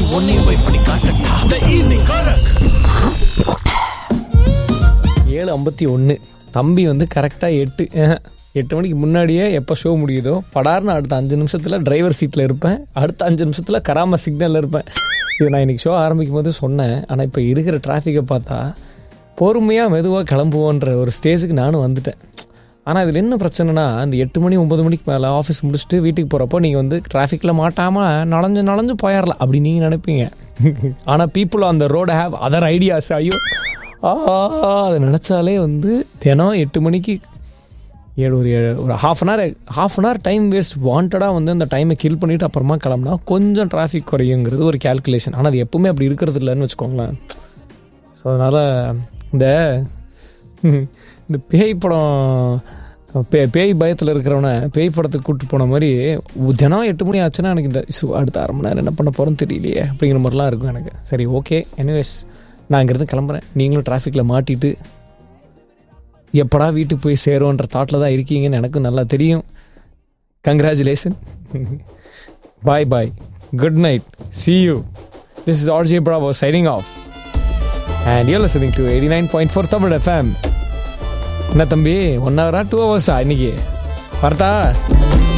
உன்னையும் போய் பண்ணி காட்டட்டா த ஈவினிங் காரக் ஏழு ஐம்பத்தி ஒன்று தம்பி வந்து கரெக்டாக எட்டு ஆஹ், எட்டு மணிக்கு முன்னாடியே எப்போ ஷோ முடியுதோ படார்னு அடுத்த அஞ்சு நிமிஷத்தில் டிரைவர் சீட்டில் இருப்பேன் அடுத்த அஞ்சு நிமிஷத்தில் கராம சிக்னலில் இருப்பேன் இது நான் இன்னைக்கு ஷோ ஆரம்பிக்கும் போது சொன்னேன் ஆனால் இப்போ இருக்கிற டிராஃபிக்கை பார்த்தா பொறுமையாக மெதுவாக கிளம்புவோன்ற ஒரு ஸ்டேஜுக்கு நானும் வந்துட்டேன் ஆனால் இதில் என்ன பிரச்சனைனா அந்த எட்டு மணி ஒம்பது மணிக்கு மேலே ஆஃபீஸ் முடிச்சுட்டு வீட்டுக்கு போகிறப்போ நீங்கள் வந்து டிராஃபிக்கில் மாட்டாமல் நலஞ்சு நலஞ்சு போயிடலாம் அப்படி நீங்கள் நினைப்பீங்க ஆனால் people on the road have other ideas ஐயோ ஆ அதை நினச்சாலே வந்து தினம் எட்டு மணிக்கு ஏழு ஒரு ஏழு ஒரு half an hour half an hour time waste வாண்டடாக வந்து அந்த டைமை கில் பண்ணிவிட்டு அப்புறமா கிளம்புனா கொஞ்சம் டிராஃபிக் குறையுங்கிறது ஒரு கேல்குலேஷன் ஆனால் அது எப்பவுமே அப்படி இருக்கிறது இல்லைன்னு வச்சுக்கோங்களேன் ஸோ அதனால் இந்த இந்த பேய் படம் பே பேய் பயத்தில் இருக்கிறவனை பேய் படத்துக்கு கூப்பிட்டு போன மாதிரி தினம் எட்டு மணி ஆச்சுன்னா எனக்கு இந்த ஸோ அடுத்த அரை மணி நேரம் என்ன பண்ண போகிறோன்னு தெரியலையே அப்படிங்கிற மாதிரிலாம் இருக்கும் எனக்கு சரி ஓகே எனிவேஸ் நான் இங்கேருந்து கிளம்புறேன் நீங்களும் டிராஃபிக்கில் மாட்டிட்டு எப்படா வீட்டுக்கு போய் சேரும்ன்ற தாட்டில் தான் இருக்கீங்கன்னு எனக்கு நல்லா தெரியும் congratulation bye bye good night see you this is RJ Bravo signing off and you listening to eighty nine point four Tamil FM என்ன தம்பி ஒன் ஹவரா டூ ஹவர்ஸா இன்னைக்கு வரட்டா